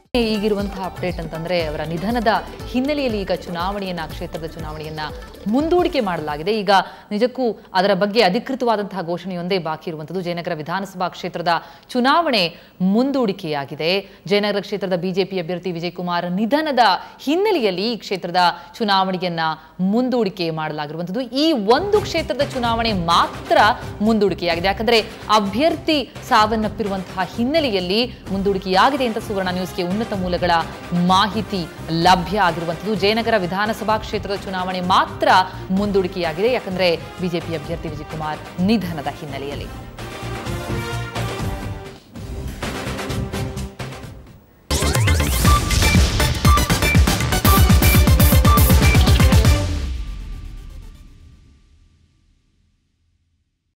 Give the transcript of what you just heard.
ಈಗಿರುವಂತಹ update ಅಂತಂದ್ರೆ ಅವರ ನಿಧನದ ಹಿನ್ನೆಲೆಯಲ್ಲಿ ಈಗ ಚುನಾವಣೆಯನ್ನ ಕ್ಷೇತ್ರದ ಚುನಾವಣೆಯನ್ನ ಮುಂದೂಡಿಕೆ ಮಾಡಲಾಗಿದೆ ಈಗ ನಿಜಕ್ಕೂ ಅದರ ಬಗ್ಗೆ ಅಧಿಕೃತವಾದಂತಹ ಘೋಷಣೆಯೊಂದೇ ಬಾಕಿ ಇರುವಂಥದ್ದು ಜಯನಗರ ವಿಧಾನಸಭಾ ಕ್ಷೇತ್ರದ ಚುನಾವಣೆ ಮುಂದೂಡಿಕೆಯಾಗಿದೆ ಜಯನಗರ ಕ್ಷೇತ್ರದ ಬಿಜೆಪಿ ಅಭ್ಯರ್ಥಿ ವಿಜಯಕುಮಾರ್ ನಿಧನದ ಹಿನ್ನೆಲೆಯಲ್ಲಿ ಈ ಕ್ಷೇತ್ರದ ಚುನಾವಣೆಯನ್ನ ಮುಂದೂಡಿಕೆ ಮಾಡಲಾಗಿರುವಂಥದ್ದು ಈ ಒಂದು ಕ್ಷೇತ್ರದ ಚುನಾವಣೆ ಮಾತ್ರ ಮುಂದೂಡಿಕೆಯಾಗಿದೆ ಯಾಕಂದ್ರೆ ಅಭ್ಯರ್ಥಿ ಸಾವನ್ನಪ್ಪಿರುವಂತಹ ಹಿನ್ನೆಲೆಯಲ್ಲಿ ಮುಂದೂಡಿಕೆಯಾಗಿದೆ ಅಂತ ಸುವರ್ಣ ನ್ಯೂಸ್ಗೆ ಉನ್ನತ ಮೂಲಗಳ ಮಾಹಿತಿ ಲಭ್ಯ ಆಗಿರುವಂಥದ್ದು ಜಯನಗರ ವಿಧಾನಸಭಾ ಕ್ಷೇತ್ರದ ಚುನಾವಣೆ ಮಾತ್ರ ಮುಂದೂಡಿಕೆಯಾಗಿದೆ ಯಾಕಂದ್ರೆ ಬಿಜೆಪಿ ಅಭ್ಯರ್ಥಿ ವಿಜಯಕುಮಾರ್ ನಿಧನದ ಹಿನ್ನೆಲೆಯಲ್ಲಿ